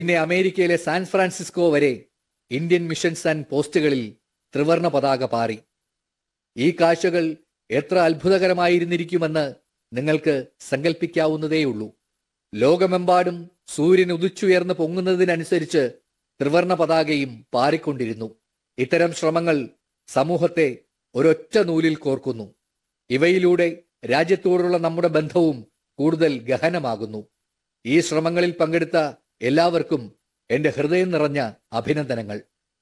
പിന്നെ അമേരിക്കയിലെ San Francisco വരെ ഇന്ത്യൻ മിഷൻസ് ആൻഡ് പോസ്റ്റുകളിൽ ത്രിവർണ പതാക പാറി ഈ കാഴ്ചകൾ എത്ര അത്ഭുതകരമായിരുന്നിരിക്കുമെന്ന് നിങ്ങൾക്ക് സങ്കല്പിക്കാവുന്നതേയുള്ളൂ ലോകമെമ്പാടും സൂര്യൻ ഉദിച്ചുയർന്ന് പൊങ്ങുന്നതിനനുസരിച്ച് ത്രിവർണ പതാകയും പാറിക്കൊണ്ടിരുന്നു ഇത്തരം ശ്രമങ്ങൾ സമൂഹത്തെ ഒരൊറ്റ നൂലിൽ കോർക്കുന്നു ഇവയിലൂടെ രാജ്യത്തോടുള്ള നമ്മുടെ ബന്ധവും കൂടുതൽ ഗഹനമാകുന്നു ഈ ശ്രമങ്ങളിൽ പങ്കെടുത്ത എല്ലാവർക്കും എന്റെ ഹൃദയം നിറഞ്ഞ അഭിനന്ദനങ്ങൾ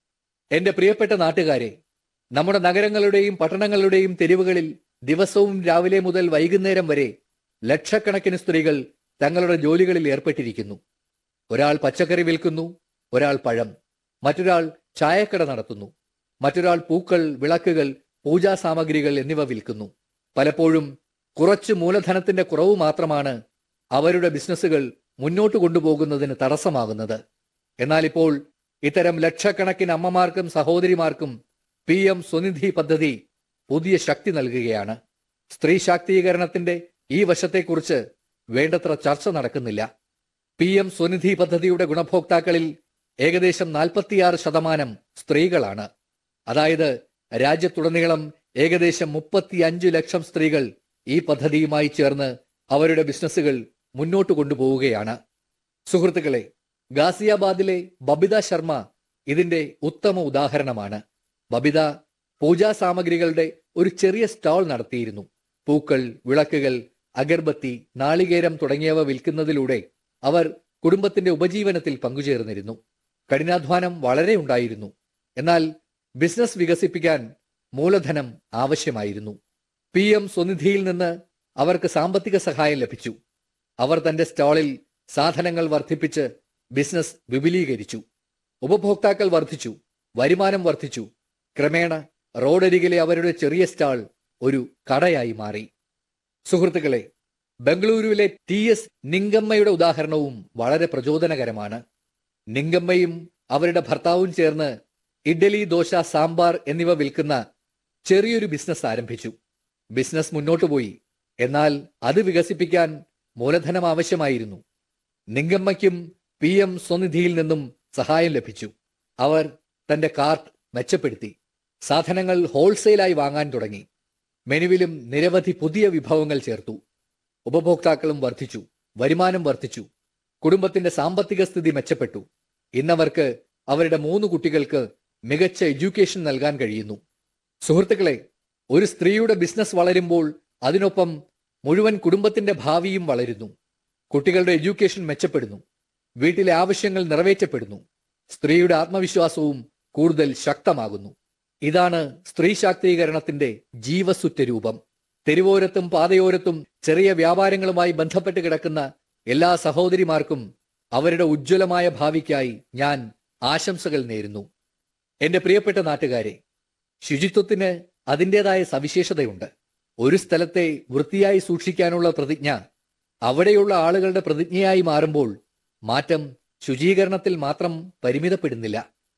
എന്റെ പ്രിയപ്പെട്ട നാട്ടുകാരെ നമ്മുടെ നഗരങ്ങളുടെയും പട്ടണങ്ങളുടെയും തെരുവുകളിൽ ദിവസവും രാവിലെ മുതൽ വൈകുന്നേരം വരെ ലക്ഷക്കണക്കിന് സ്ത്രീകൾ തങ്ങളുടെ ജോലികളിൽ ഏർപ്പെട്ടിരിക്കുന്നു ഒരാൾ പച്ചക്കറി വിൽക്കുന്നു ഒരാൾ പഴം മറ്റൊരാൾ ചായക്കട നടത്തുന്നു മറ്റൊരാൾ പൂക്കൾ വിളക്കുകൾ പൂജാ സാമഗ്രികൾ എന്നിവ വിൽക്കുന്നു പലപ്പോഴും കുറച്ച് മൂലധനത്തിന്റെ കുറവ് മാത്രമാണ് അവരുടെ ബിസിനസ്സുകൾ മുന്നോട്ട് കൊണ്ടുപോകുന്നതിന് തടസ്സമാകുന്നത് എന്നാൽ ഇപ്പോൾ ഇത്തരം ലക്ഷക്കണക്കിന് അമ്മമാർക്കും സഹോദരിമാർക്കും പി എം സ്വനിധി പദ്ധതി പുതിയ ശക്തി നൽകുകയാണ് സ്ത്രീ ശാക്തീകരണത്തിന്റെ ഈ വശത്തെക്കുറിച്ച് വേണ്ടത്ര ചർച്ച നടക്കുന്നില്ല പി എം സ്വനിധി പദ്ധതിയുടെ ഗുണഭോക്താക്കളിൽ ഏകദേശം നാൽപ്പത്തിയാറ് ശതമാനം സ്ത്രീകളാണ് അതായത് രാജ്യത്തുടനീളം ഏകദേശം മുപ്പത്തിയഞ്ച് ലക്ഷം സ്ത്രീകൾ ഈ പദ്ധതിയുമായി ചേർന്ന് അവരുടെ ബിസിനസ്സുകൾ മുന്നോട്ട് കൊണ്ടുപോവുകയാണ് സുഹൃത്തുക്കളെ ഗാസിയാബാദിലെ ബബിത ശർമ്മ ഇതിന്റെ ഉത്തമ ഉദാഹരണമാണ് ബബിത പൂജാ സാമഗ്രികളുടെ ഒരു ചെറിയ സ്റ്റാൾ നടത്തിയിരുന്നു പൂക്കൾ വിളക്കുകൾ അഗർബത്തി നാളികേരം തുടങ്ങിയവ വിൽക്കുന്നതിലൂടെ അവർ കുടുംബത്തിന്റെ ഉപജീവനത്തിൽ പങ്കുചേർന്നിരുന്നു കഠിനാധ്വാനം വളരെ ഉണ്ടായിരുന്നു എന്നാൽ ബിസിനസ് വികസിപ്പിക്കാൻ മൂലധനം ആവശ്യമായിരുന്നു പി എം സ്വനിധിയിൽ നിന്ന് അവർക്ക് സാമ്പത്തിക സഹായം ലഭിച്ചു അവർ തന്റെ സ്റ്റാളിൽ സാധനങ്ങൾ വർദ്ധിപ്പിച്ച് ബിസിനസ് വിപുലീകരിച്ചു ഉപഭോക്താക്കൾ വർദ്ധിച്ചു വരുമാനം വർദ്ധിച്ചു ക്രമേണ റോഡരികിലെ അവരുടെ ചെറിയ സ്റ്റാൾ ഒരു കടയായി മാറി സുഹൃത്തുക്കളെ ബംഗളൂരുവിലെ ടി എസ് നിങ്കമ്മയുടെ ഉദാഹരണവും വളരെ പ്രചോദനകരമാണ് നിങ്കമ്മയും അവരുടെ ഭർത്താവും ചേർന്ന് ഇഡ്ഡലി ദോശ സാമ്പാർ എന്നിവ വിൽക്കുന്ന ചെറിയൊരു ബിസിനസ് ആരംഭിച്ചു ബിസിനസ് മുന്നോട്ടു പോയി എന്നാൽ അത് വികസിപ്പിക്കാൻ മൂലധനം ആവശ്യമായിരുന്നു നിങ്കമ്മയ്ക്കും പി എം സ്വനിധിയിൽ നിന്നും സഹായം ലഭിച്ചു അവർ തന്റെ കാർട്ട് മെച്ചപ്പെടുത്തി സാധനങ്ങൾ ഹോൾസെയിലായി വാങ്ങാൻ തുടങ്ങി മെനുവിലും നിരവധി പുതിയ വിഭവങ്ങൾ ചേർത്തു ഉപഭോക്താക്കളും വർദ്ധിച്ചു വരുമാനം വർദ്ധിച്ചു കുടുംബത്തിന്റെ സാമ്പത്തിക സ്ഥിതി മെച്ചപ്പെട്ടു ഇന്നവർക്ക് അവരുടെ മൂന്ന് കുട്ടികൾക്ക് മികച്ച എഡ്യൂക്കേഷൻ നൽകാൻ കഴിയുന്നു സുഹൃത്തുക്കളെ ഒരു സ്ത്രീയുടെ ബിസിനസ് വളരുമ്പോൾ അതിനൊപ്പം മുഴുവൻ കുടുംബത്തിന്റെ ഭാവിയും വളരുന്നു കുട്ടികളുടെ എഡ്യൂക്കേഷൻ മെച്ചപ്പെടുന്നു വീട്ടിലെ ആവശ്യങ്ങൾ നിറവേറ്റപ്പെടുന്നു സ്ത്രീയുടെ ആത്മവിശ്വാസവും കൂടുതൽ ശക്തമാകുന്നു ഇതാണ് സ്ത്രീ ശാക്തീകരണത്തിന്റെ ജീവസുറ്റ രൂപം തെരുവോരത്തും പാതയോരത്തും ചെറിയ വ്യാപാരങ്ങളുമായി ബന്ധപ്പെട്ട് കിടക്കുന്ന എല്ലാ സഹോദരിമാർക്കും അവരുടെ ഉജ്ജ്വലമായ ഭാവിക്കായി ഞാൻ ആശംസകൾ നേരുന്നു എന്റെ പ്രിയപ്പെട്ട നാട്ടുകാരെ ശുചിത്വത്തിന് അതിൻ്റെതായ സവിശേഷതയുണ്ട് ഒരു സ്ഥലത്തെ വൃത്തിയായി സൂക്ഷിക്കാനുള്ള പ്രതിജ്ഞ അവിടെയുള്ള ആളുകളുടെ പ്രതിജ്ഞയായി മാറുമ്പോൾ മാറ്റം ശുചീകരണത്തിൽ മാത്രം പരിമിതപ്പെടുന്നില്ല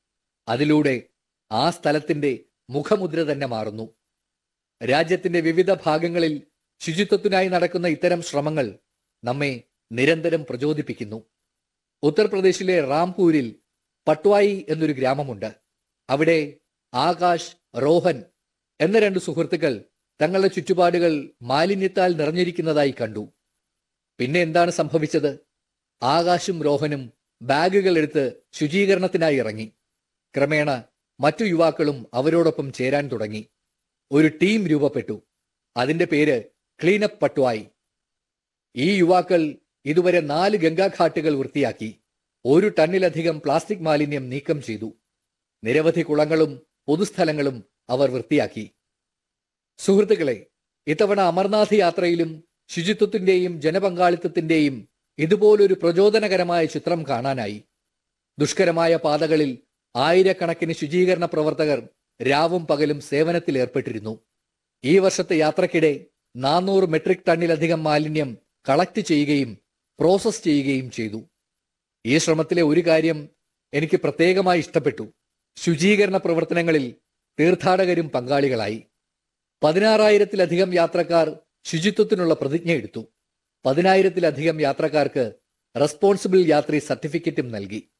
അതിലൂടെ ആ സ്ഥലത്തിന്റെ മുഖമുദ്ര തന്നെ മാറുന്നു രാജ്യത്തിന്റെ വിവിധ ഭാഗങ്ങളിൽ ശുചിത്വത്തിനായി നടക്കുന്ന ഇത്തരം ശ്രമങ്ങൾ നമ്മെ നിരന്തരം പ്രചോദിപ്പിക്കുന്നു ഉത്തർപ്രദേശിലെ റാംപൂരിൽ പട്വായി എന്നൊരു ഗ്രാമമുണ്ട് അവിടെ ആകാശ് റോഹൻ എന്ന രണ്ട് സുഹൃത്തുക്കൾ തങ്ങളുടെ ചുറ്റുപാടുകൾ മാലിന്യത്താൽ നിറഞ്ഞിരിക്കുന്നതായി കണ്ടു പിന്നെ എന്താണ് സംഭവിച്ചത് ആകാശും രോഹനും ബാഗുകൾ എടുത്ത് ശുചീകരണത്തിനായി ഇറങ്ങി ക്രമേണ മറ്റു യുവാക്കളും അവരോടൊപ്പം ചേരാൻ തുടങ്ങി ഒരു ടീം രൂപപ്പെട്ടു അതിന്റെ പേര് ക്ലീനപ്പ് പട്വായി ഈ യുവാക്കൾ ഇതുവരെ നാല് ഗംഗാഘാട്ടുകൾ വൃത്തിയാക്കി ഒരു ടണ്ണിലധികം പ്ലാസ്റ്റിക് മാലിന്യം നീക്കം ചെയ്തു നിരവധി കുളങ്ങളും പൊതുസ്ഥലങ്ങളും അവർ വൃത്തിയാക്കി സുഹൃത്തുക്കളെ ഇത്തവണ അമർനാഥ് യാത്രയിലും ശുചിത്വത്തിന്റെയും ജനപങ്കാളിത്തത്തിന്റെയും ഇതുപോലൊരു പ്രചോദനകരമായ ചിത്രം കാണാനായി ദുഷ്കരമായ പാതകളിൽ ആയിരക്കണക്കിന് ശുചീകരണ പ്രവർത്തകർ രാവും പകലും സേവനത്തിൽ ഏർപ്പെട്ടിരുന്നു ഈ വർഷത്തെ യാത്രക്കിടെ നാനൂറ് മെട്രിക് ടണ്ണിലധികം മാലിന്യം കളക്ട് ചെയ്യുകയും പ്രോസസ് ചെയ്യുകയും ചെയ്തു ഈ ശ്രമത്തിലെ ഒരു കാര്യം എനിക്ക് പ്രത്യേകമായി ഇഷ്ടപ്പെട്ടു ശുചീകരണ പ്രവർത്തനങ്ങളിൽ തീർത്ഥാടകരും പങ്കാളികളായി പതിനാറായിരത്തിലധികം യാത്രക്കാർ ശുചിത്വത്തിനുള്ള പ്രതിജ്ഞ എടുത്തു പതിനായിരത്തിലധികം യാത്രക്കാർക്ക് റെസ്പോൺസിബിൾ യാത്രി സർട്ടിഫിക്കറ്റും നൽകി